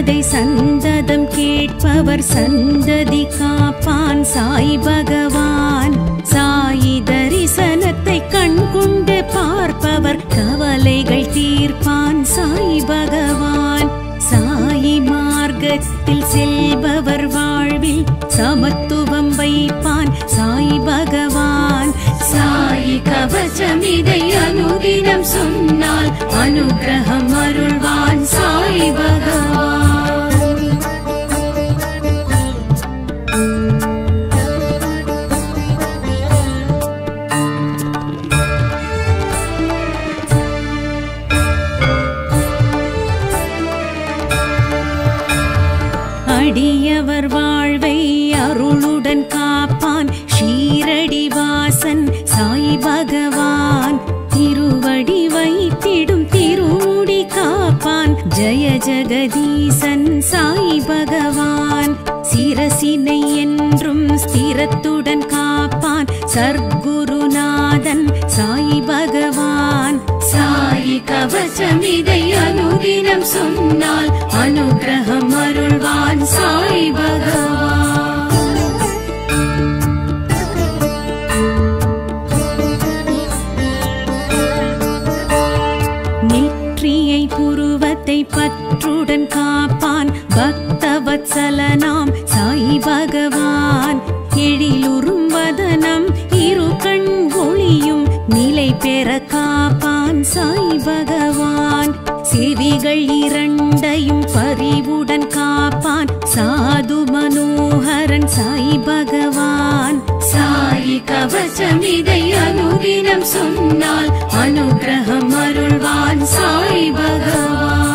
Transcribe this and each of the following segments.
கதை சந்ததம் கேட்பவர் சந்ததி காப்பான் சாய் பகவான் சாயி தரிசனத்தை கண்கொண்டு பார்ப்பவர் கவலைகள் தீர்ப்பான் சாய் பகவான் சாயி மார்க்கத்தில் செல்பவர் வாழ்வில் சமத்துவம் வைப்பான் சாய் பகவான் சாய் கவசம் இதை அனுதினம் சொன்னால் அனுகிரகம் அருள்வான் சாய் பகவான் அடியவர் வாழ்வை அருளுடன் காப்பான் ஷீரடி வாசன் சாய் பகவான் திருவடி வைத்திடும் திருமுடி காப்பான் ஜெய ஜெகதீசன் சாய் பகவான் சிரசினை என்றும் ஸ்திரத்துடன் காப்பான் சர்க்குருநாதன் சாய் பகவான் சாய் கவசம் இதை அனுதினம் சொன்னால் அனுகிரகம் அருள்வான் சாய் பகவான் நெற்றியை புருவத்தை பற்றுடன் காப்பான் பக்தவத்சலனாம் சாய் பகவான் எழிலுறும் வதனம் இரு கண் ஒளியும் நிலை பெற காப்பான் சாய் பகவான் செவிகள் இரண்டையும் பரிவுடன் காப்பான் சாது மனோகரன் சாய் பகவான் சாய் கவசம் இதை அனுதினம் சொன்னால் அனுகிரகம் அருள்வான் சாய் பகவான்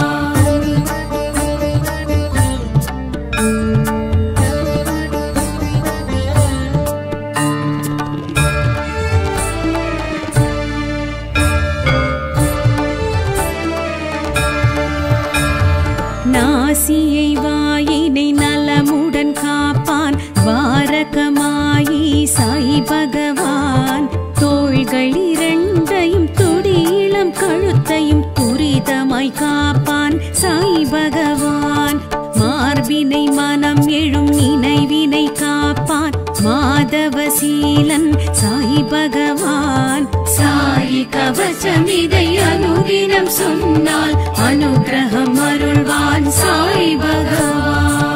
நாசியை வாயினை நலமுடன் காப்பான் வாரகமாயி சாய் பகவான் தோள்கள் இரண்டையும் துடியிளம் கழுத்தையும் துரிதமாய் காப்பான் சாய் பகவான் மார்பினை மனம் எழும் நினைவினை காப்பான் மாதவசீலன் சாய் பகவான் சாய் கவசம் இதை அனுதினம் சொன்னால் அனுகிரகம் அருள்வான் சாய் பகவான்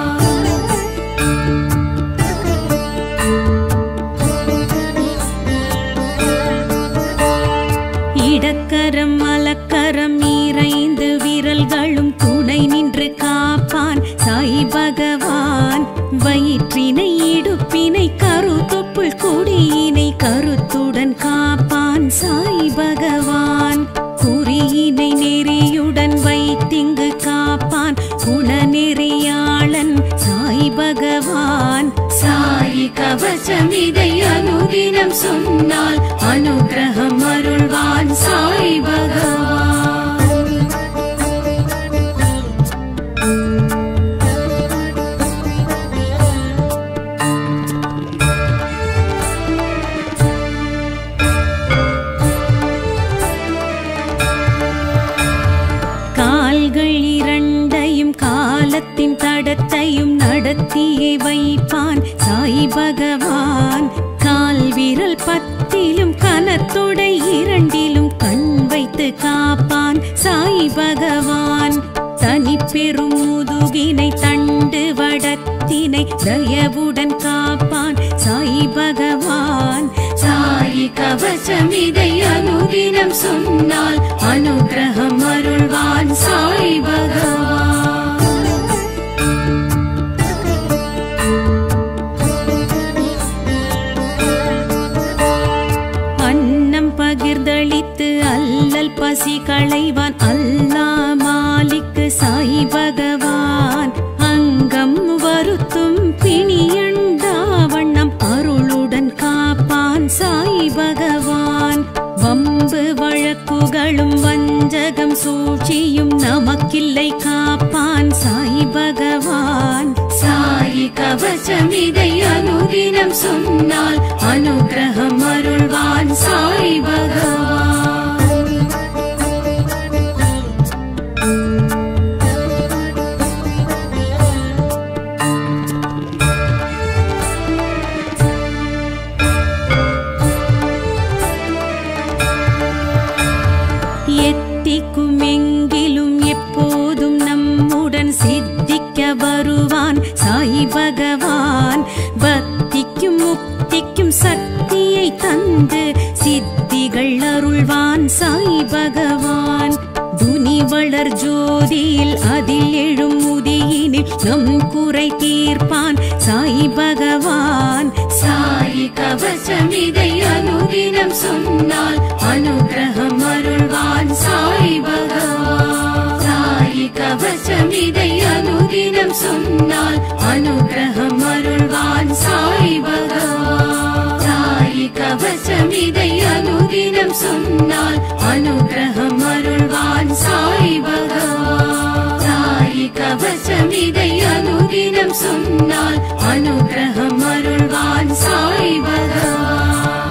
இடக்கரம் மலக்கரம் இறைந்து விரல்களும் துணை நின்று காப்பான் சாய் பகவான் வயிற்றினை இடுப்பினை கருத்தொப்புள் கொடியினை கருத்துடன் காப்பான் சாய் பகவான் குறியினை நெறியுடன் வைத்திங்கு காப்பான் குணநெறியாளன் சாய் பகவான் சாய் கவசம் இதை அனுதினம் சொன்னால் அனுகிரகம் அருள்வான் சாய் பகவான் கால்கள் இரண்டையும் காலத்தின் தடத்தையும் நடத்தியே வைப்பான் சாய் பகவான் கால் விரல் பத்திலும் கனத்தொடை இரண்டிலும் கண் வைத்து காப்பான் சாய் பகவான் தனி பெரும் முதுகினை தண்டு வடத்தினை தயவுடன் காப்பான் சாய் பகவான் சாய் கவசம் இதை அனுதினம் சொன்னால் அனுகிரகம் அருள்வான் சாய் பகவான் அன்னம் பகிர்ந்தளித்து அல்லல் பசி களைவான் அல்லா மாலிக்கு சாய் பகவான் அங்கம் வருத்தும் பிணியண்டாவண்ணம் அருளுடன் காப்பான் சாய் பகவான் வம்பு வழக்குகளும் வஞ்சகம் சூழ்ச்சியும் நமக்கில்லை காப்பான் சாய் பகவான் சாய் கவசம் இதை அனுதினம் சொன்னால் அனுகிரகம் அருள்வான் சாய் பகவான் எங்கும் எங்கிலும் எப்போதும் நம்முடன் சித்திக்க வருவான் சாய் பகவான் பக்திக்கும் முக்திக்கும் சக்தியை தந்து சித்திகள் அருள்வான் சாய் பகவான் துனி வளர் ஜோதியில் அதில் எழும் உதியினில் நம் குறை தீர்ப்பான் சாய் பகவான் சாய் கவசமிதை அனுதினம் சொன்னால் அனுகிரகம் அருள்வான் சாய் பகவான் சாய் கவசமிதை அனுதினம் சொன்னால் அனுகிரகம் அருள்வான் சாய் பகவான் சாய் கவசமிதை அனுதினம் சொன்னால் அனுகிரகம் அருள்வான் சாய் பகவான் சாய் கவசமிதை அனுதினம் சொன்னால் அனுகிரகம் அருள்வான் சாய் பகவான்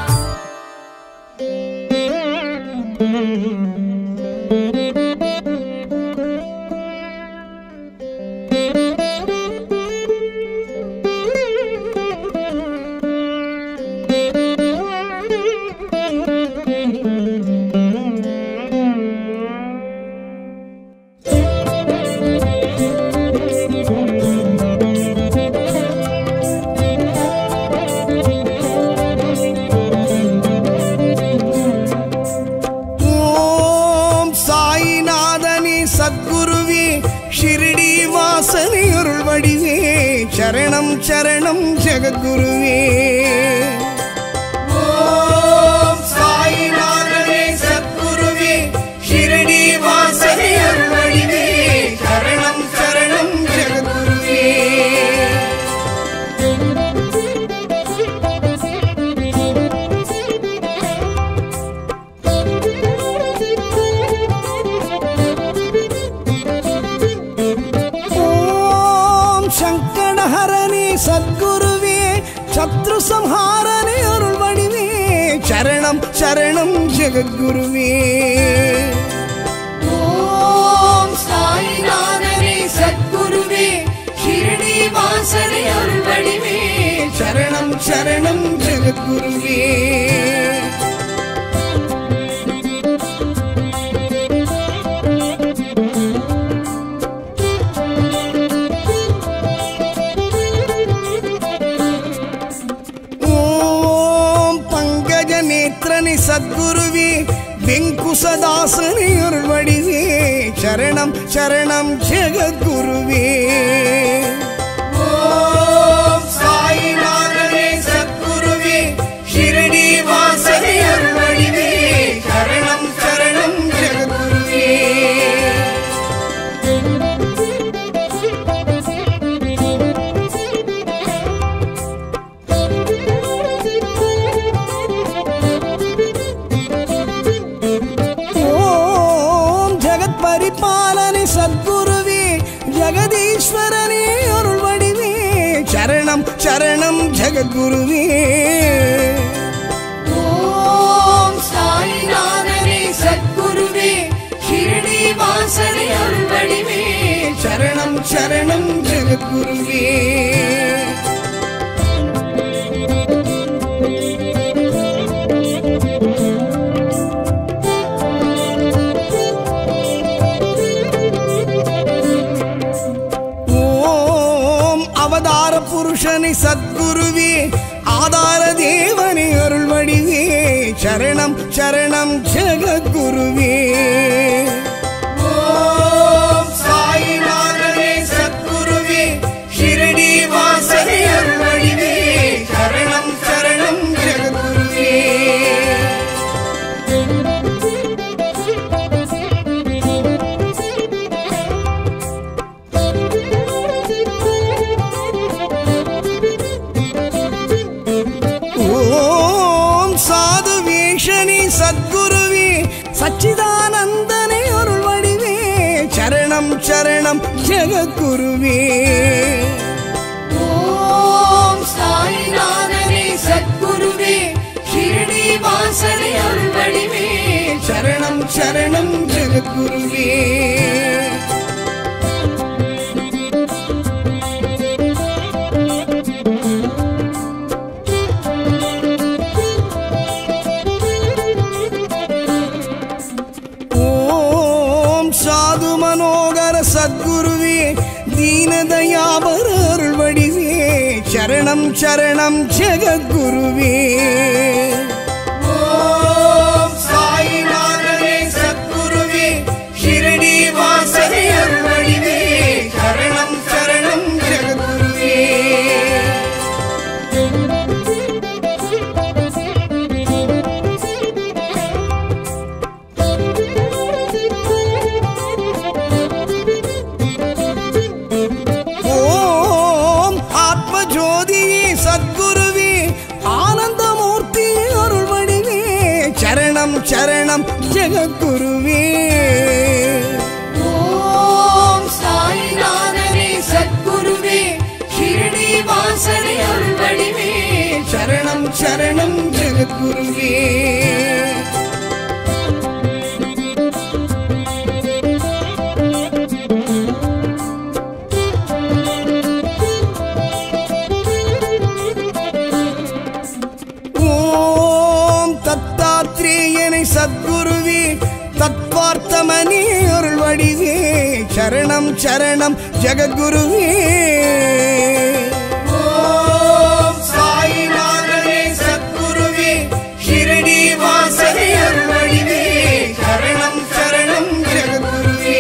ஓம் சாயிநாதனே சத்குருவே ஷிரடி வாசனே அருள் வடிவே சரணம் சரணம் ஜெகத்குருவே ஓம் சாயிநாதனே சத்குருவே ஷிரடி வாசனே அருள் வடிவே சரணம் சரணம் ஜெகத்குருவே ஓம் சங்கடஹரனே சத்குருவே சத்ரு சம்ஹாரனே அருள் வடிவே சரணம் சரணம் ஜெகத்குருவே ஓம் சாயிநாதனே சத்குருவே ஷிரடி வாசனே அருள் வடிவே சரணம் சரணம் ஜெகத்குருவே ஓம் பங்கஜ நேத்திரனி சத்குருவே வெங்குசதாசனி அருள் வடிவே சரணம் சரணம் ஜெகத்குருவே ஓம் சாயிநாதனே சத்குருவே ஷிரடி வாசனி அருள் வடிவே சரணம் சரணம் ஜெகத்குருவே ஓம் ஜெகத் பரிபாலனி சத்குருவே ஜெகதீஸ்வரனே அருள் வடிவே சரணம் சரணம் ஜெகத்குருவே ஓம் சாயிநாதனே சத்குருவே ஷிரடி வாசனே அருள் வடிவே சரணம் சரணம் ஜெகத்குருவே ஓம் அவதார புருஷனை சத்குருவே ஆதார தேவனை அருள் வடிவே சரணம் சரணம் ஜெகத்குருவே ஓம் சாயிநாதனே சத்குருவே ஷிரடி வாசனை அருள் வடிவே சரணம் சரணம் ஜெகத்குருவே ஓம் சாது வேஷனி சத்குருவே சச்சிதானந்தனே அருள் வடிவே சரணம் சரணம் ஜெகத்குருவே ஓம் சாயிநாதனே சத்குருவே ஷிரடி வாசனே அருள் வடிவே சரணம் சரணம் ஜெகத்குருவே சத்குருவே தீனதயாபர அருள் வடிவே சரணம் சரணம் ஜெகத்குருவே ஓம் சாயிநாதனே சத்குருவே ஷிரடி வாசனை அருள் வடிவே சரணம் சரணம் ஜெகத்குருவே ஓம் ஆத்ம ஜோதியே சத்குருவே ஆனந்தமூர்த்தி அருள் வடிவே சரணம் சரணம் ஜெகத்குருவே ஓம் சாயிநாதனே சத்குருவே ஷிரடி வாசனை அருள் வடிவே சரணம் சரணம் ஜெகத்குருவே ஓம் தத்தாத்ரேயனை சத்குருவே தத்வார்த்தமனே அருள் வடிவே சரணம் சரணம் ஜெகத்குருவே ஓம் சாயிநாதனே சத்குருவே ஷிரடி வாசனை அருள் வடிவே சரணம் சரணம் ஜெகத்குருவே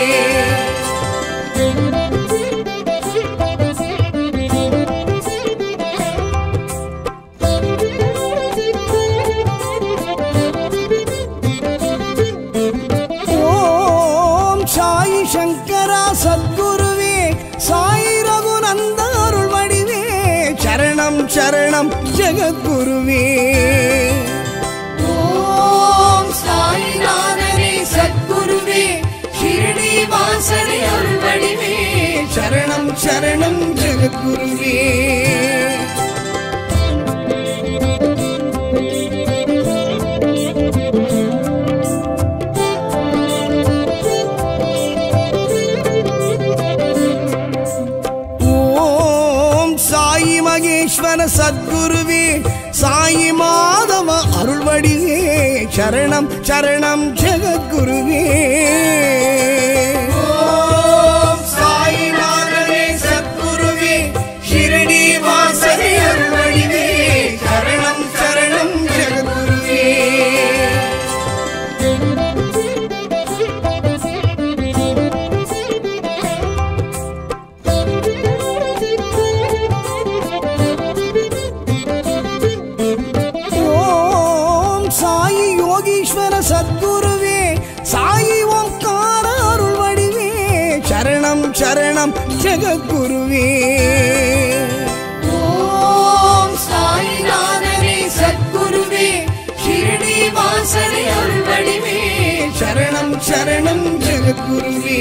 ஓம் சாயி சங்கரா சத்குருவே சாயி ரகுநந்த அருள் வடிவே சரணம் சரணம் ஜெகத்குருவே ஓம் சாயிநாதனே சத்குருவே ஷிரடி வாசனை அருள் வடிவே சரணம் சரணம் ஜெகத்குருவே ஓம் சாயி மகேஸ்வர சத்குருவே சாயி மாதவ அருள்வடிவே சரணம் சரணம் ஜெகத்குருவே ஓம் சாயிநாதனே சத்குருவே ஷிரடி வாசனை அருள்வடிவே சரணம் சரணம் ஜெகத்குருவே ஓம் சாயி யோகீஸ்வர சத்குருவே சாயி ஓங்கார அருள் வடிவே சரணம் சரணம் ஜெகத்குருவே ஓம் சாயிநாதனே சத்குருவே ஷிரடி வாசனை அருள் வடிவே சரணம் சரணம் ஜெகத்குருவே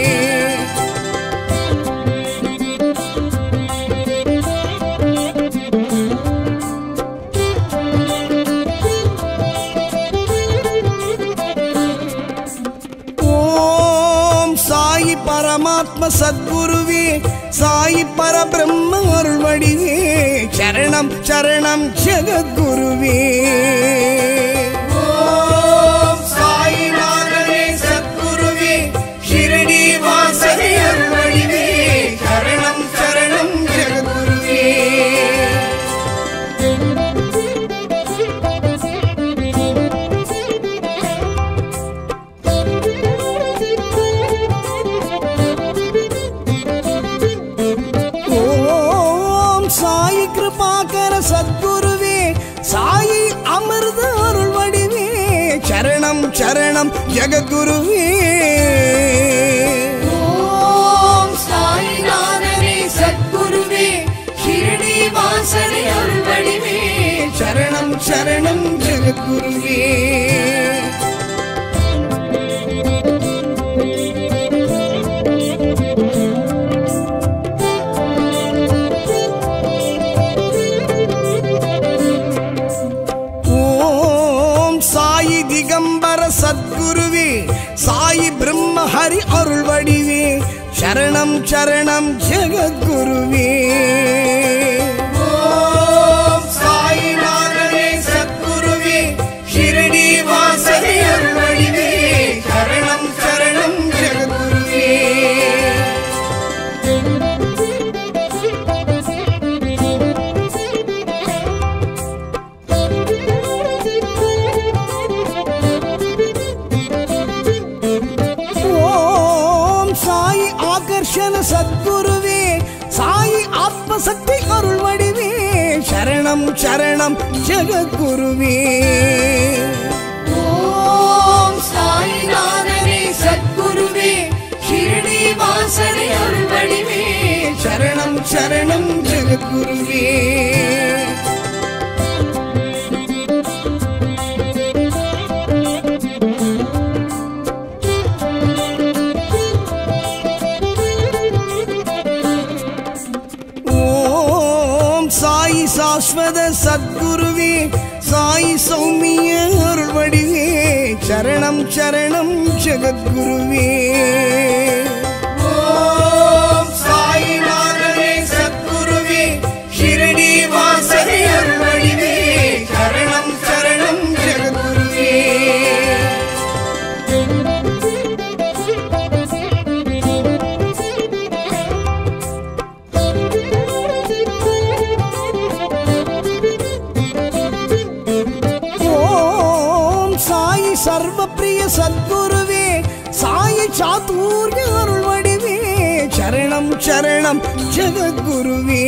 ஓம் சாயி பரமாத்ம சத்குருவே சாயி பரபிரம்ம அருள் வடிவே சரணம் சரணம் ஜெகத்குருவே ஓம் சாயிநாதனே சத்குருவே ஷிரடி வாசனை அருள் வடிவே சரணம் சரணம் ஜெகத்குருவே ஓம் சாயி கிருபாகர சத்குருவே சாயி அமிர்த அருள் வடிவே சரணம் சரணம் ஜெகத்குருவே ஓம் சாயிநாதனே சத்குருவே ஷிரடி வாசனை அருள் வடிவே சரணம் சரணம் ஜெகத்குருவே ஓம் சாயி திகம்பர சத்குருவே சாயி பிரம்ம ஹரி அருள் வடிவே சரணம் சரணம் ஜெகத்குருவே ஓம் சாயிநாதனே சத்குருவே ஷிரடி வாசனை அருள் வடிவே சரணம் சரணம் ஜெகத்குருவே தர்ஷன சத்குருவே சாயி ஆத்மசக்தி அருள் வடிவே சரணம் சரணம் ஜெகத்குருவே ஓம் சாய்நாதனே சத்குருவே ஷிரடி வாசனை அருள்வடிவே சரணம் சரணம் ஜெகத்குருவே ஓம் சாயி சாஸ்வத சத்குருவே சாயி சௌமிய அருள் வடிவே சரணம் சரணம் ஜெகத்குருவே ஓம் சாயிநாதனே சத்குருவே ஷிரடி வாசனை அருள் வடிவே சரணம் சரணம் ஜெகத்குருவே ஓம் சாயி சர்வப்பிரிய சத்குருவே சாயி சாத்தூர்ய அருள் வடிவே சரணம் சரணம் ஜெகத்குருவே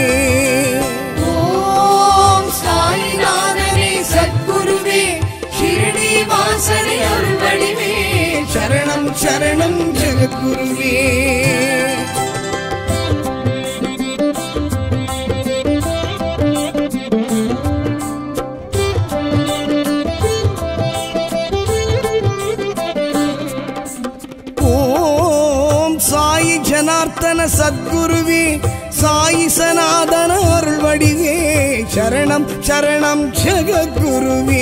ஓம் சாய்நாதனே சத்குருவே ஷிரடி வாசனை அருள்வடிவே சரணம் சரணம் ஜெகத்குருவே ஓம் சாயி ஜனார்த்தன சத்குருவே சாயி சனாதன அருள் வடிவே சரணம் சரணம் ஜெகத்குருவே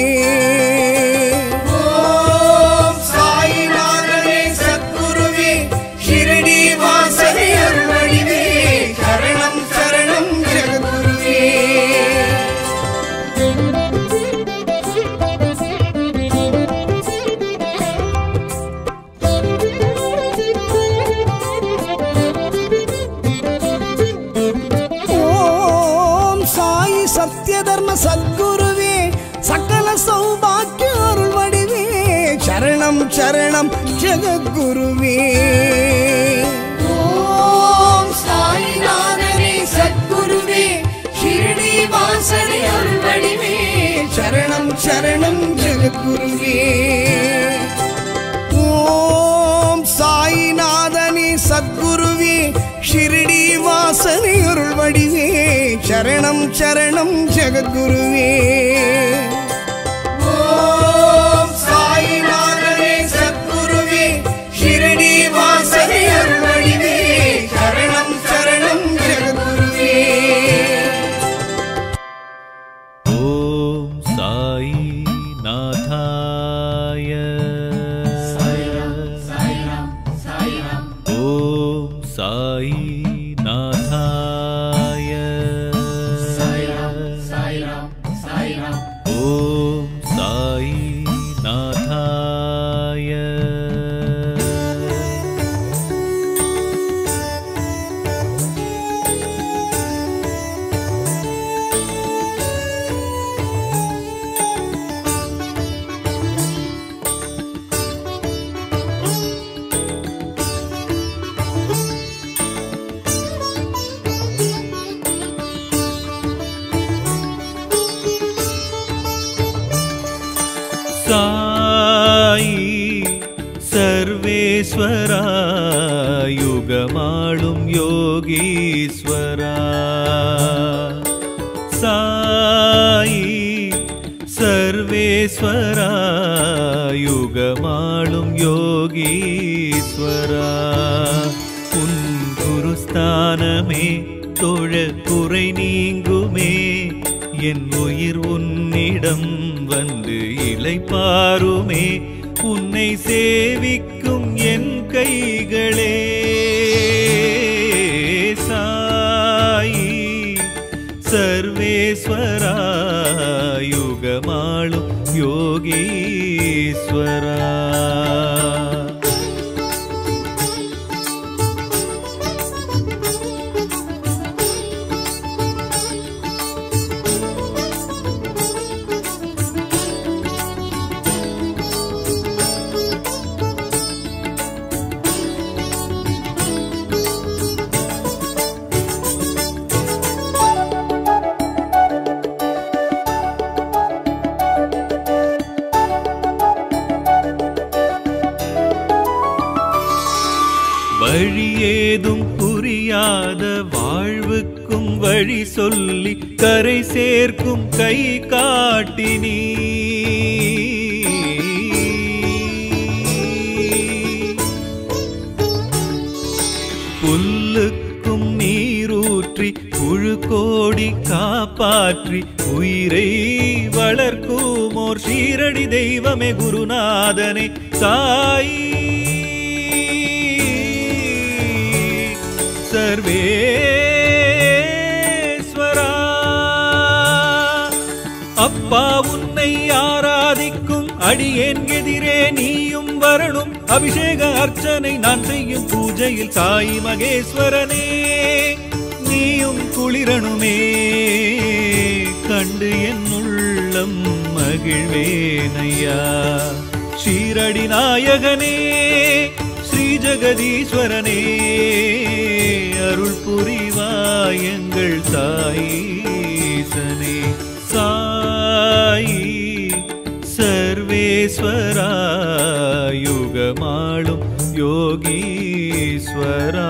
ஓம் சாயிநாதனே சத்குருவே ஷிரடி வாசனை அருள் வடிவே சரணம் சரணம் ஜெகத்குருவே ஓம் சாயி சத்ய தர்ம சத்குருவே சகல சௌபாக்கிய அருள் வடிவே சரணம் சரணம் ஜெகத்குருவே ஓம் சாய்நாதனே சத்குருவே ஷிரடி வாசனை அருள்வடிவே சரணம் சரணம் ஜெகத்குருவே ஓம் சாயிநாதனே சத்குருவே ஷிரடி வாசனை அருள் வடிவே சரணம் சரணம் ஜெகத்குருவே ஓம் சாயிநாதனே சத்குருவே ஷிரடி வாசனை அருள் வடிவே சரணம் சரணம் ஜெகத்குருவே ॐ साई नाथाय ॐ साई नाथाय ॐ साई नाथाय சாயி சர்வேஸ்வரா யுகமாளும் யோகீஸ்வரா சாயி சர்வேஸ்வரா யுகமாளும் யோகீஸ்வரா உன் குருஸ்தானமே தொழ குறை நீங்குமே என் உயிர் உன்னிடம் வந்து இளைப்பாருமே உன்னை சேவிக்கும் என் கைகளே சாயி சர்வேஸ்வரா யுகமாளும் யோகீஸ்வரா வழியேதும் புரியாத வாழ்வுக்கும் வழி சொல்லி கரை சேர்க்கும் கை காட்டினீ புல்லுக்கும் நீரூற்றி புழு கோடி காப்பாற்றி உயிரை வளர்க்குமோர் ஷீரடி தெய்வமே குருநாதனே சாயி சர்வேஸ்வரா அப்பா உன்னை ஆராதிக்கும் அடியேன் எதிரே நீயும் வரணும் அபிஷேக அர்ச்சனை நான் செய்யும் பூஜையில் சாய் மகேஸ்வரனே நீயும் குளிரணுமே கண்டு என் உள்ளம் மகிழ்வேனையா ஷீரடி நாயகனே ஸ்ரீ ஜெகதீஸ்வரனே அருள் புரிவாய் எங்கள் சாயீசனே சாயி சர்வேஸ்வரா யுகமாளும் யோகீஸ்வரா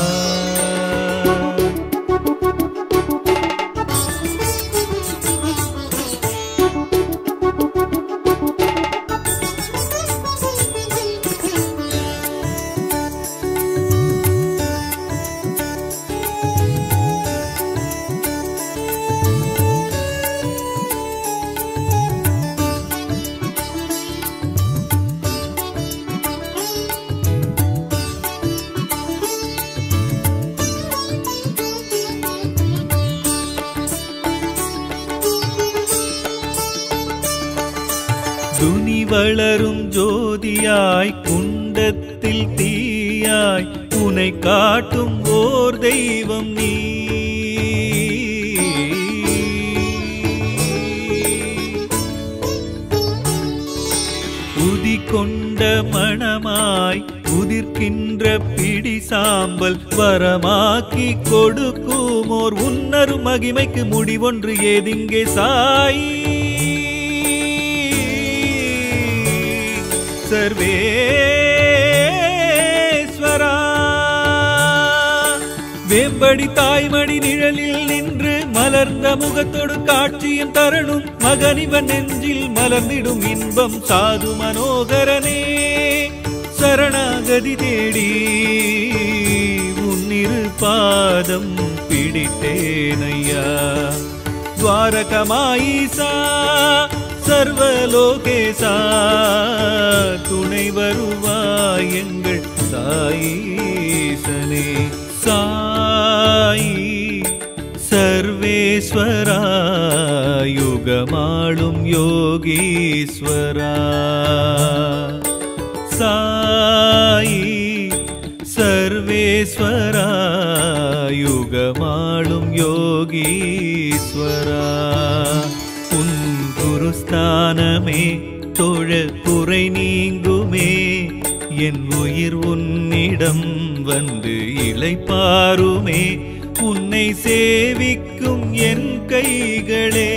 துனி வளரும் ஜோதியாய் குண்டத்தில் தீயாய் உனை காட்டும் ஓர் தெய்வம் நீ உதி கொண்ட மணமாய் உதிர்க்கின்ற பிடி சாம்பல் வரமாக்கி கொடுக்கும் ஓர் உன்னரு மகிமைக்கு முடிவொன்று ஏதிங்கே சாயி சர்வேஸ்வரா வேம்படி தாய்மடி நிழலில் நின்று மலர்ந்த முகத்தோடு காட்சியும் தரணும் மகனிவன் நெஞ்சில் மலர்ந்திடும் இன்பம் சாது மனோகரனே சரணாகதி தேடி உன்னிரு பாதம் பிடித்தேனையா துவாரகமாயிசா சர்வலோகேசா துணை வருவாய் எங்கள் சாயீசனே சாயி சர்வேஸ்வரா யுகமாளும் யோகீஸ்வரா சாயி சர்வேஸ்வரா யுகமாளும் யோகீஸ்வரா உன் குருஸ்தானமே தொழ குறை நீங்குமே என் உயிர் உன்னிடம் வந்து இளைப்பாருமே உன்னை சேவிக்கும் என் கைகளே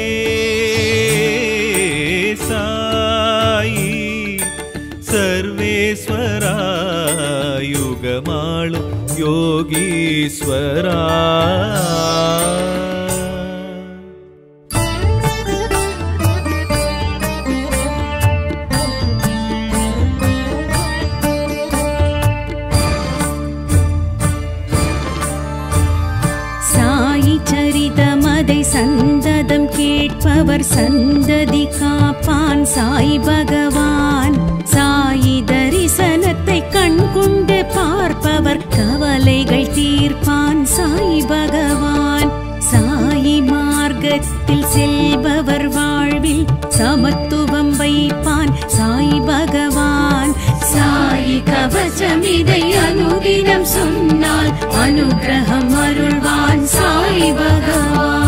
சாயி சர்வேஸ்வரா யுகமாளும் யோகீஸ்வரா சாயி சரிதமதை சந்ததம் கேட்பவர் சந்ததி காப்பான் சாய் பகவான் சாயி தரிசனத்தை கண் கொண்டு பார்ப்பவர் கவலைகள் தீர்ப்பான் சாய் பகவான் சாயி மார்க்கத்தில் செல்பவர் வாழ்வில் சமத்துவம் வைப்பான் சாய் பகவான் சாயி கவசம் இதை அனுதினம் சொன்னால் அனுகிரகம் அருள்வான் சாய் பகவான்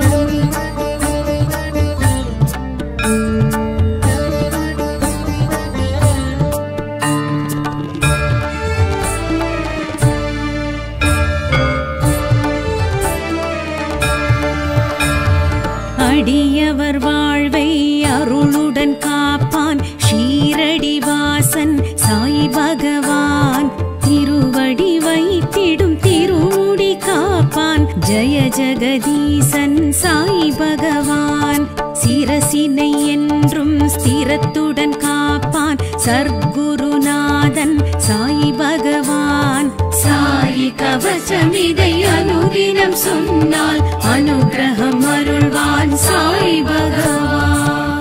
அடியவர் வாழ்வை அருளுடன் காப்பான் ஷீரடி வாசன் சாய் பகவான் திருவடி ஜெகதீசன் சாய் பகவான் சிரசினை என்றும் ஸ்திரத்துடன் காப்பான் சர்க்குருநாதன் சாய் பகவான் சாயி கவசம் இதை அனுதினம் சொன்னால் அனுகிரகம் அருள்வான் சாய் பகவான்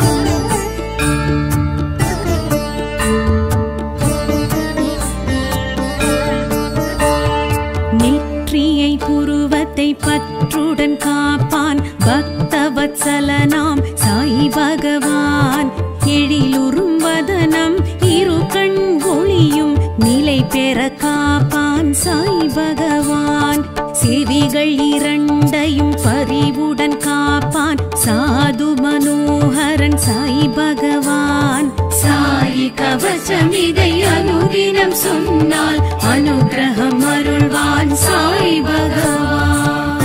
நெற்றியை புருவத்தை பற்றுடன் காப்பான் பக்தவத்சலனாம் சாய் பகவான் எழிலுறும் வதனம் இரு கண் ஒளியும் நிலை பெற காப்பான் சாய் பகவான் செவிகள் இரண்டையும் பரிவுடன் காப்பான் சாது மனோகரன் சாய் பகவான் சாயி கவசம் இதை அனுதினம் சொன்னால் அனுகிரகம் அருள்வான் சாய் பகவான்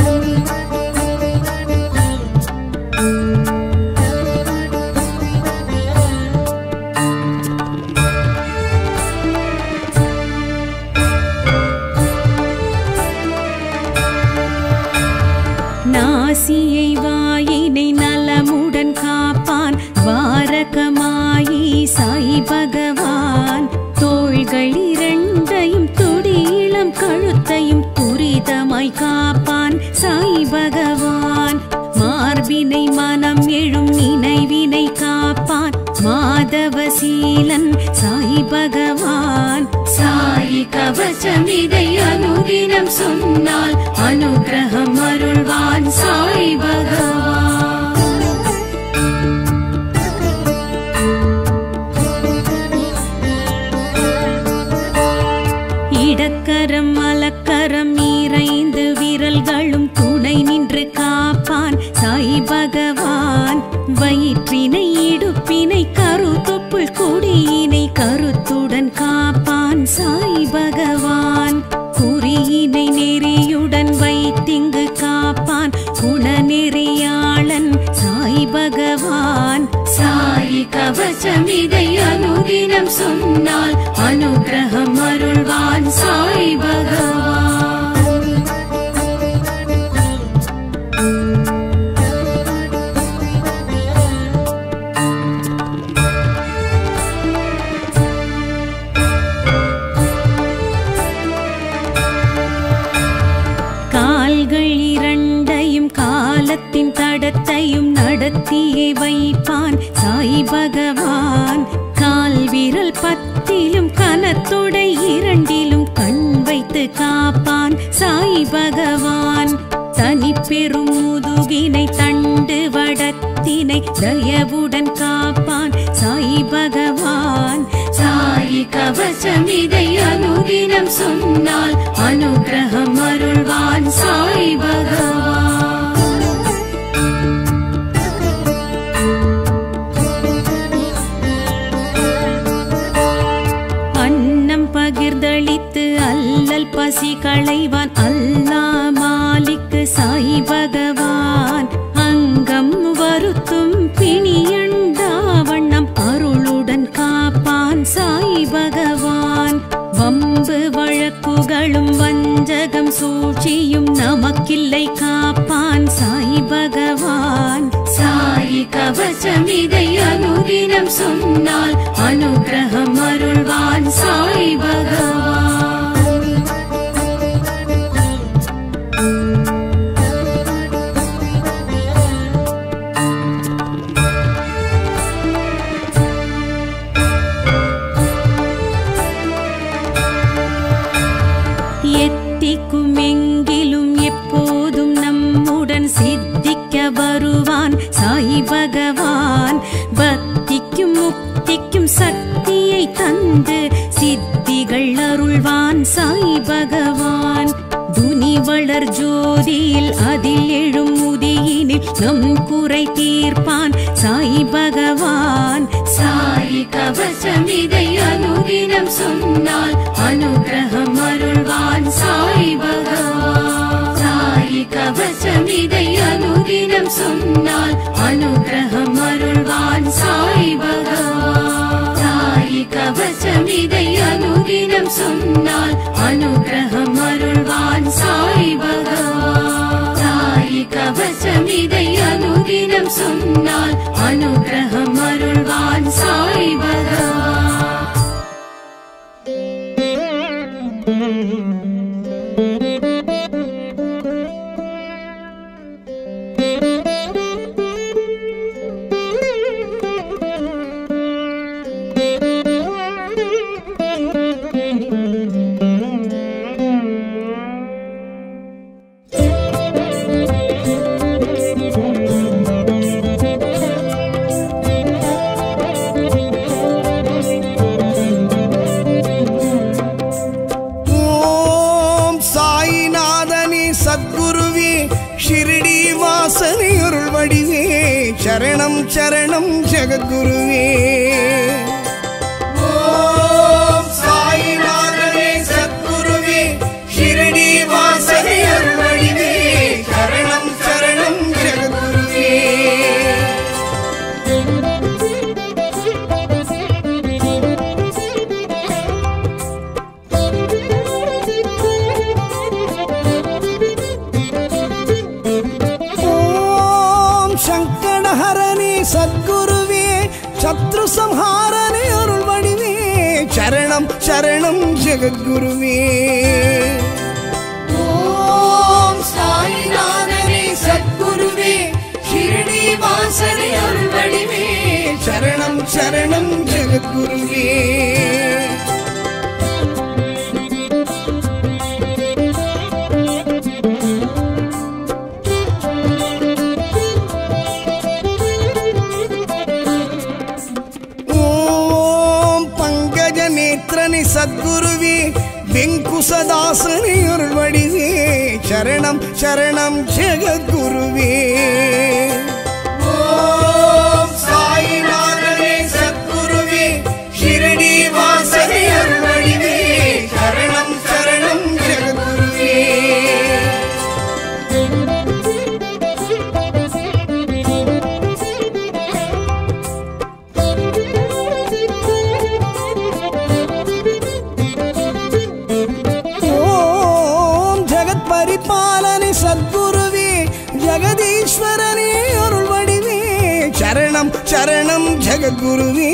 நாசியை வாயினை நலமுடன் காப்பான் வாரகமாயி சாய் பகவான் தோள்கள் இரண்டையும் துடியிளம் கழுத்தையும் துரிதமாய் காப்பான் சாய் பகவான் மார்பினை மனம் எழும் நினைவினை காப்பான் மாதவசீலன் சாய் பகவான் சாயி கவசம் இதை அனுதினம் சொன்னால் அனுகிரகம் அருள்வான் சாய் பகவான் இடக்கரம் மலக்கரம் இறைந்து விரல்களும் துணை நின்று காப்பான் சாய் பகவான் வயிற்றினை இடுப்பினை கருத்தொப்புள் கொடியினை கருத்துடன் காப்பான் சாய் பகவான் குறியினை நெறியுடன் வைத்திங்கு காப்பான் குணநெறியாளன் சாய் பகவான் சாயி கவசம் இதை அனுதினம் சொன்னால் அனுகிரகம் அருள்வான் சாய் பகவான் கால்கள் இரண்டையும் காலத்தின் தடத்தையும் நடத்தியே வைப்பான் சாய் பகவான் கால் விரல் பத்திலும் கனத்தொடை இரண்டிலும் கண் வைத்து காப்பான் சாய் பகவான் தனி பெரும் முதுகினை தண்டு வடத்தினை தயவுடன் காப்பான் சாய் பகவான் சாயி கவசம் இதை அனுதினம் சொன்னால் அனுகிரகம் அருள்வான் சாய் பகவான் அன்னம் பகிர்ந்தளித்து அல்லல் பசி களைவான் அல்லா மாலிக்கு சாய் பகவான் அங்கம் வருத்தும் பிணியண்டா வண்ணம் அருளுடன் காப்பான் சாய் பகவான் வம்பு வழக்குகளும் வஞ்சகம் சூழ்ச்சியும் நமக்கில்லை காப்பான் சாய் பகவான் சாயி கவசம் இதை அனுதினம் சொன்னால் அனுகிரகம் அருள்வான் சாய் பகவான் எத்திக்கும் எங்கிலும் எப்போதும் நம்முடன் சித்திக்க வருவான் சாய் பகவான் பக்திக்கும் முக்திக்கும் சக்தியை தந்து சித்திகள் அருள்வான் சாய் பகவான் துனி வளர் ஜோதியில் அதில் எழும் முதியினில் நம் குறை தீர்ப்பான் சாய் பகவான் சாயி கவசம் இதை அனுதினம் சொன்னால் அனுகிரகம் அருள்வான் சாய் பகவான் சாயி கவசம் இதை அனுதினம் சொன்னால் அனுகிரகம் அருள்வான் சாய் பகவான் சாயி கவசம் இதை அனுதினம் சொன்னால் அனுகிரகம் அருள்வான் சாய் பகவான் சாயி ஓம் சாயிநாதனே சத்குருவே ஷிரடி வாசனே அருள் வடிவே சரணம் சரணம் ஜெகத்குருவே ஓம் சாயிநாதனே சத்குருவே ஷிரடி வாசனே அருள் வடிவே சரணம் சரணம் ஜெகத்குருவே ஓம் சங்கடஹரனே சத்குருவே சத்ரு சம்ஹாரனே அருள் வடிவே சரணம் சரணம் ஜெகத்குருவே ஓம் சாயிநாதனே சத்குருவே ஷிரடி வாசனை அருள் வடிவே சரணம் சரணம் ஜெகத்குருவே ஓம் பங்கஜ நேத்திரனி சத்குருவே வெங்குசதாசனி அருள் வடிவே சரணம் சரணம் ஜெகத்குருவே ஓம் சாயிநாதனே சத்குருவே ஷிரடி வாசனே அருள் வடிவே சரணம் சரணம் ஜெகத்குருவே ஓம் ஜெகத் பரிபாலனி சத்குருவே ஜெகதீஸ்வரனே அருள் வடிவே சரணம் சரணம் ஜெகத்குருவே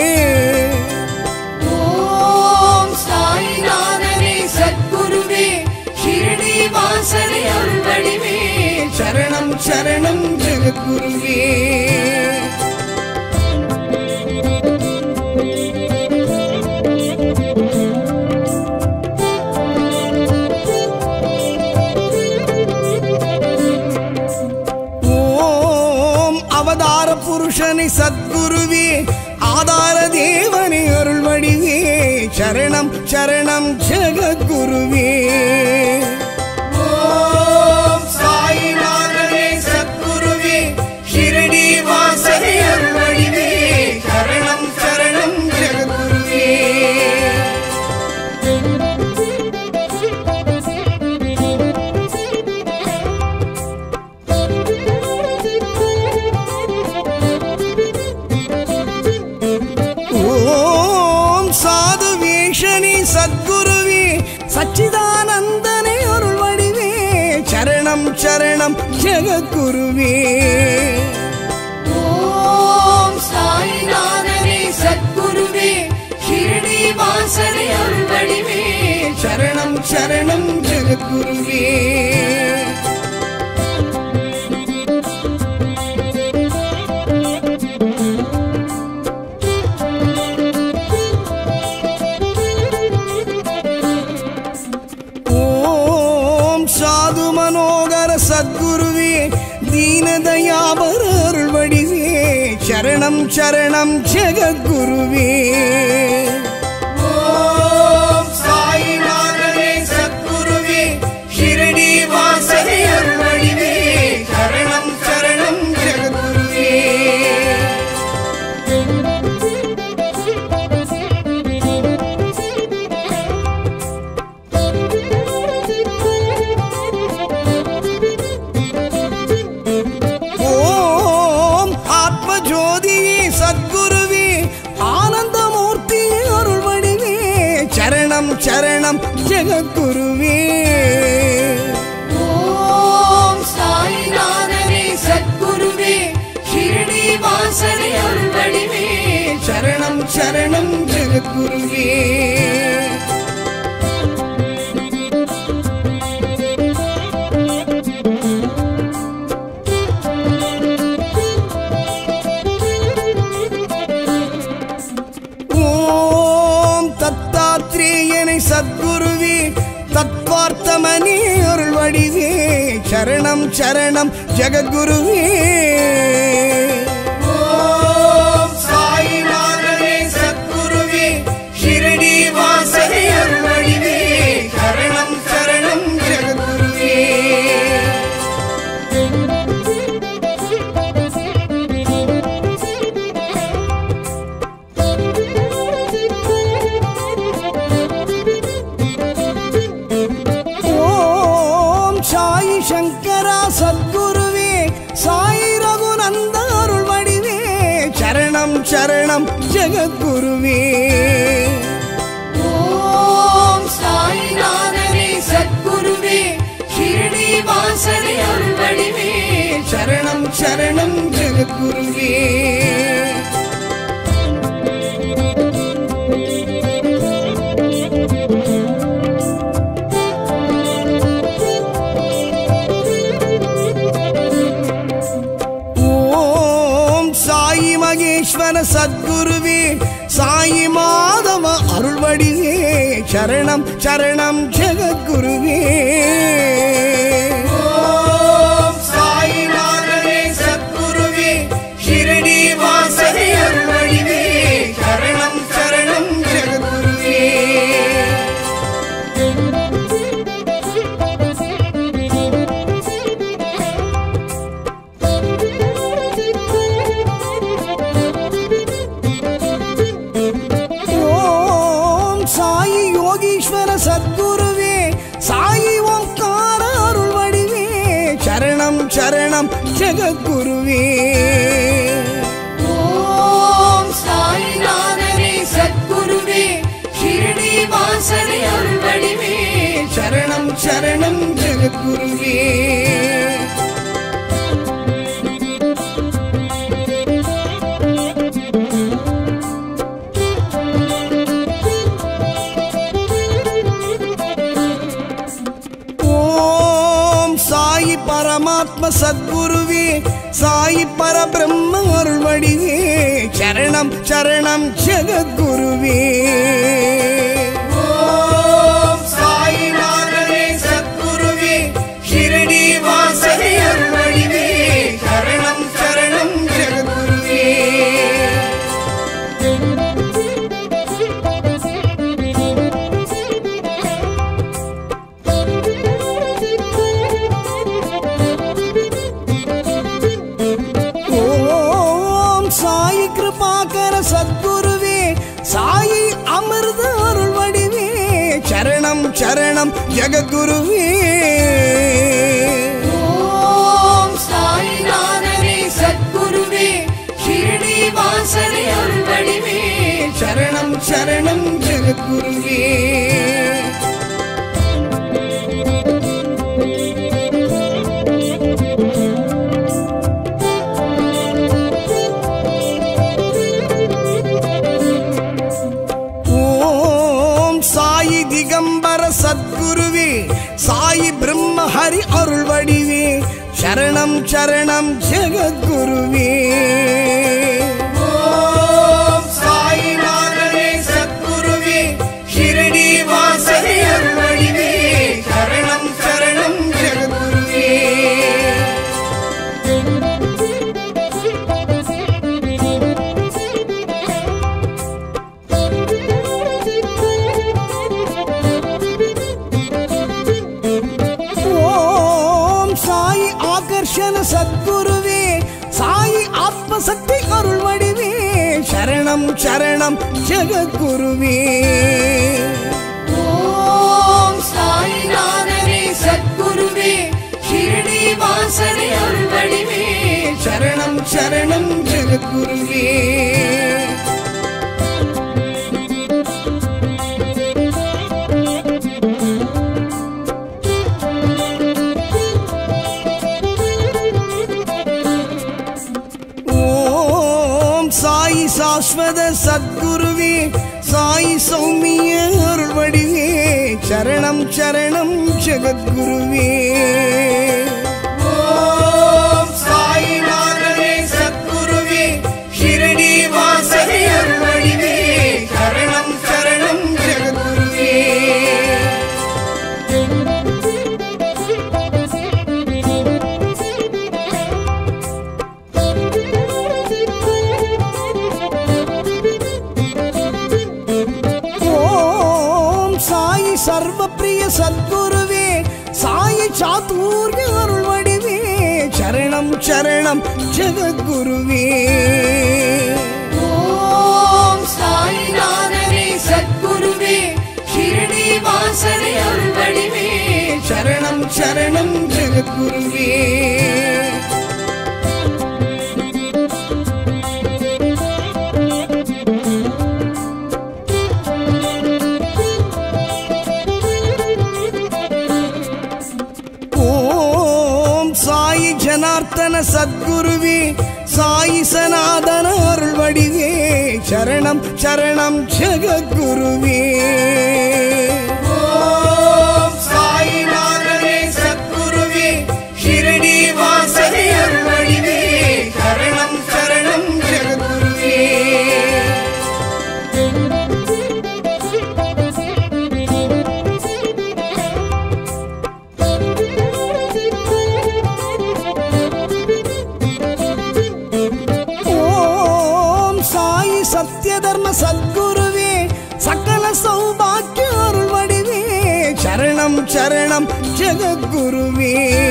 ஓம் சாயிநாதனே சத்குருவே ஷிரடி வாசனை அருள் வடிவே சரணம் சரணம் ஜெகத்குருவே ஓம் அவதார புருஷனை சத்குருவே ஆதார தேவனை அருள் வடிவே சரணம் சரணம் ஜெகத்குருவே ஓம் சாயிநாதனே சத்குருவே ஷிரடி வாசனை அருள் வடிவே சரணம் சரணம் ஜெகத்குருவே ஓம் சாது வேஷனி சத்குருவே சச்சிதானந்தனே அருள் வடிவே சரணம் சரணம் ஜெகத்குருவே ஓம் சாயிநாதனே சத்குருவே ஷிரடி வாசனை அருள் வடிவே சரணம் சரணம் ஜெகத்குருவே ஓம் சாது மனோகர சத்குருவே தீனதயாபர அருள் வடிவே சரணம் சரணம் ஜெகத்குருவே ஓம் சாயிநாதனே சத்குருவே ஷிரடி வாசனை அருள் வடிவே சரணம் சரணம் ஜெகத்குருவே ஓம் ஆத்ம ஜோதியே சத்குருவே ஆனந்தமூர்த்தி அருள் வடிவே சரணம் சரணம் ஜெகத்குருவே ஓம் சாயிநாதனே சத்குருவே ஷிரடி வாசனை அருள் வடிவே சரணம் சரணம் ஜெகத்குருவே சத்குருவே தத்வார்த்தமணி அருள் வடிவே சரணம் சரணம் ஜெகத்குருவே ஓம் சாயிநாதனே சத்குருவே ஷிரடி வாசனே அருள்வடிவே சரணம் சரணம் ஜெகத்குருவே ஓம் சாயி சங்கரா சத்குருவே சாயி ரகுநந்த அருள் வடிவே சரணம் சரணம் ஜெகத்குருவே ஓம் சாயிநாதனே சத்குருவே ஷிரடி வாசனே அருள்வடிவே சரணம் சரணம் ஜெகத்குருவே ஓம் சாயி மகேஸ்வர சத்குருவே சாயி மாதவ அருள்வடிவே சரணம் சரணம் ஜெகத்குருவே ஓம் சாயிநாதனே சத்குருவே ஷிரடி வாசனே அருள்வடிவே சரணம் சரணம் ஜெகத்குருவே ஓம் சாயி யோகீஸ்வர சத்குருவே சாயி ஓம்கார அருள் வடிவே சரணம் சரணம் ஜெகத்குருவே ஓம் சாயிநாதனே சத்குருவே ஷிரடி வாசனே அருள்வடிவே சரணம் சரணம் ஜெகத்குருவே ஓம் சாயி பரமாத்ம சத்குருவே சாயி பரபிரம்ம அருள் வடிவே சரணம் சரணம் ஜெகத்குருவே ஓம் சாயிநாதனே சத்குருவே ஷிரடி வாசனே அருள்வடிவே சரணம் சரணம் ஜெகத்குருவே ஓம் சாயி கிருபாகர சத்குருவே சாயி அமிர்த அருள் வடிவே சரணம் சரணம் ஜெகத்குருவே ஓம் சாயிநாதனே சத்குருவே ஷிரடி வாசனே அருள்வடிவே சரணம் சரணம் ஜெகத்குருவே ஓம் சாயி திகம்பர சத்குருவே சாயி பிரம்ம ஹரி அருள் வடிவே சரணம் சரணம் ஜெகத்குருவே ஓம் சாயிநாதனே சத்குருவே ஷிரடி வாசனே அருள்வடிவே சரணம் சரணம் ஜெகத்குருவே ஓம் சாயி ஆகர்ஷண சத்குருவே சாயி ஆத்மசக்தி அருள் வடிவே சரணம் சரணம் ஜெகத்குருவே ஓம் சாயிநாதனே சத்குருவே ஷிரடி வாசனே அருள்வடிவே சரணம் சரணம் ஜெகத்குருவே ஓம் சாயி சாஸ்வத சத்குருவே சாயி சௌமிய அருள் வடிவே சரணம் சரணம் ஜெகத்குருவே ஓம் சாயிநாதனே சத்குருவே ஷிரடி வாசனே அருள்வடிவே சரணம் சரணம் ஜெகத்குருவே சத்குருவே சாயி சாத்தூர்ய அருள் வடிவே சரணம் சரணம் ஜெகத்குருவே ஓம் சாய்நாதனே சத்குருவே ஷிரடி வாசனை அருள்வடிவே சரணம் சரணம் ஜெகத்குருவே ஓம் சாயி ஜனார்த்தன சத்குருவே சாயி சனாதன அருள் வடிவே சரணம் சரணம் ஜெகத்குருவே ஓம் சாய்நாதனே சத்குருவே ஷிரடி வாசனை அருள்வடிவே சரணம் சரணம் ஜெகத்குருவே ஓம் சாயி சத்ய தர்ம சத்குருவே சகல சௌபாக்கிய அருள் வடிவே சரணம் சரணம் ஜெகத்குருவே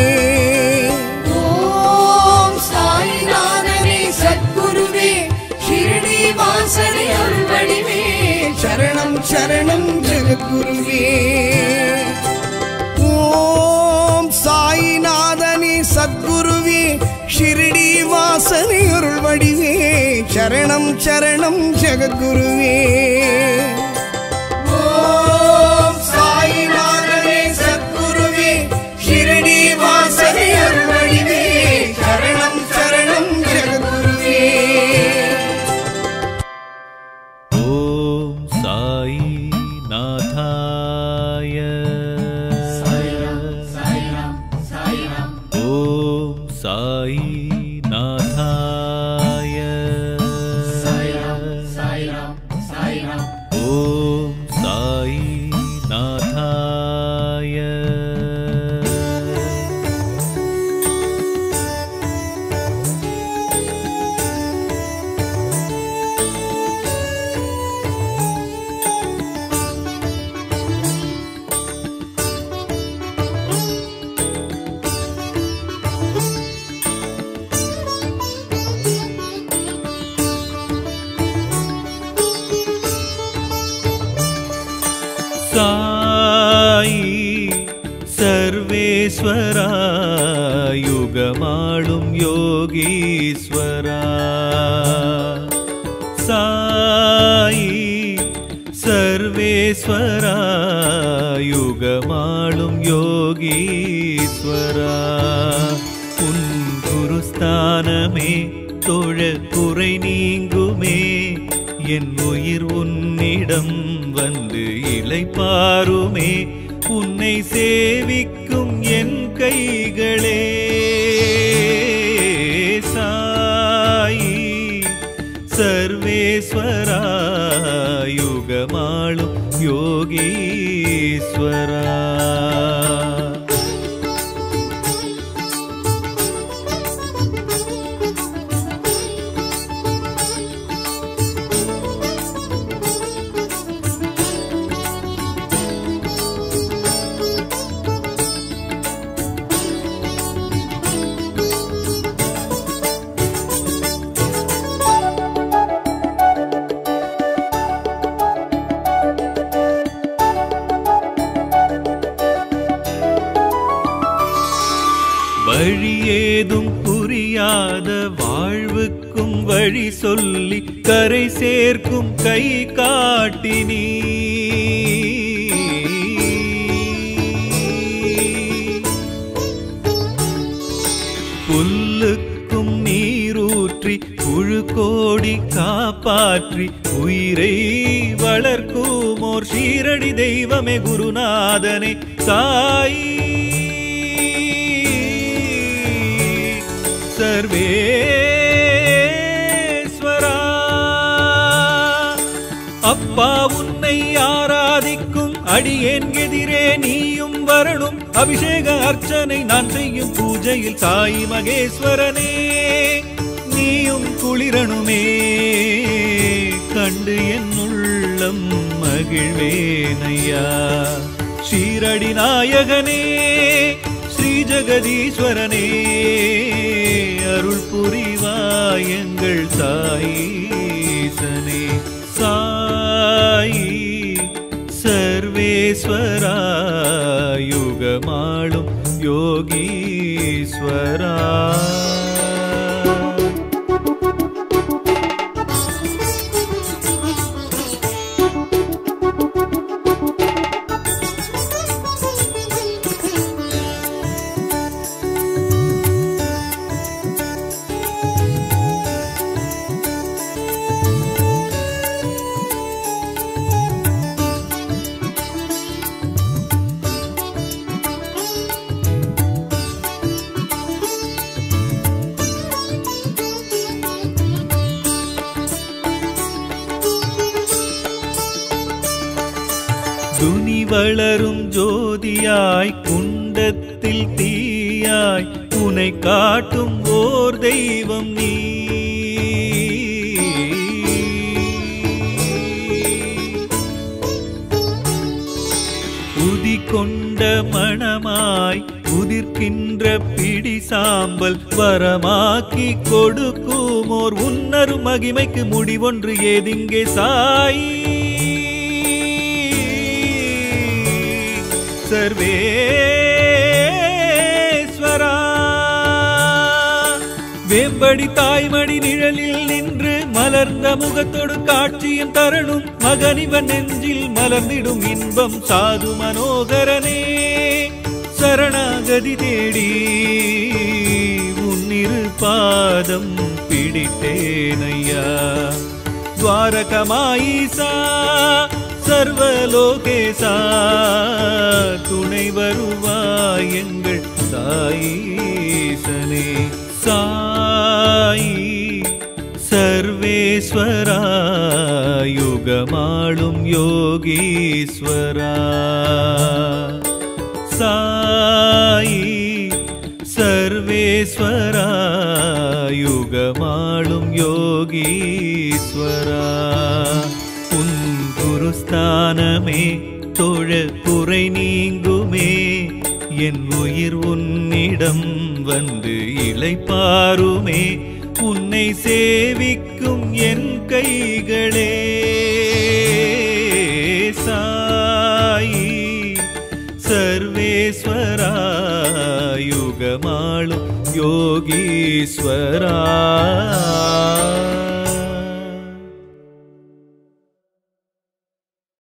ஓம் சாய்நாதனே சத்குருவே ஷிரடி வாசனை அருள்வடிவே சரணம் சரணம் ஜெகத்குருவே ஓம் சாயிநாதனே சத்குருவே ஷிரடி வாசனை அருள் வடிவே சரணம் சரணம் ஜெகத்குருவே ஓம் சாய்நாதனே சத்குருவே ஷிரடி வாசனை அருள்வடிவே சரணம் சரணம் ஜெகத்குருவே ॐ साई नाथाय ॐ साई नाथाय ॐ साई नाथाय சாயி சர்வேஸ்வரா யுகமாளும் யோகீஸ்வரா சாயி சர்வேஸ்வரா யுகமாளும் யோகீஸ்வரா உன் குருஸ்தானமே தொழ குறை நீங்குமே என் உயிர் உன்னிடம் வந்து இளைப்பாருமே உன்னை சேவிக்கும் என் கைகளே சாயி சர்வேஸ்வரா யுகமாளும் யோகீஸ்வரா வழியேதும் புரியாத வாழ்வுக்கும் வழி சொல்லி கரை சேர்க்கும் கை காட்டினீ புல்லுக்கும் நீரூற்றி புழு கோடி காப்பாற்றி உயிரை வளர்க்கும் ஓர் ஷீரடி தெய்வமே குருநாதனே சாயி சர்வேஸ்வரா அப்பா உன்னை ஆராதிக்கும் அடியேன் எதிரே நீயும் வரணும் அபிஷேக அர்ச்சனை நான் செய்யும் பூஜையில் சாய் மகேஸ்வரனே நீயும் குளிரணுமே கண்டு என் உள்ளம் மகிழ்வேனையா ஷீரடி நாயகனே ஸ்ரீ ஜெகதீஸ்வரனே அருள் புரிவாய் எங்கள் சாயீசனே சாயி சர்வேஸ்வரா யுகமாளும் யோகீஸ்வரா துனி வளரும் ஜோதியாய் குண்டத்தில் தீயாய் உனை காட்டும் ஓர் தெய்வம் நீ உதி கொண்ட மணமாய் உதிர்க்கின்ற பிடி சாம்பல் வரமாக்கி கொடுக்கும் ஓர் உன்னரு மகிமைக்கு முடிவொன்று ஏதிங்கே சாயி சர்வேஸ்வரா வேம்படி தாய்மடி நிழலில் நின்று மலர்ந்த முகத்தோடு காட்சியும் தரணும் மகனிவன் நெஞ்சில் மலர்ந்திடும் இன்பம் சாது மனோகரனே சரணாகதி தேடி உன்னிரு பாதம் பிடித்தேனையா துவாரகமாயிசா சர்வலோகேசா துணை வருவாய் எங்கள் சாயீசனே சாயி சர்வேஸ்வரா யுகமாளும் யோகீஸ்வரா சாயி சர்வேஸ்வரா யுகமாளும் யோகீஸ்வரா உன் குருஸ்தானமே தொழ குறை நீங்குமே என் உயிர் உன்னிடம் வந்து இளைப்பாருமே உன்னை சேவிக்கும் என் கைகளே சாயி சர்வேஸ்வரா யுகமாளும் யோகீஸ்வரா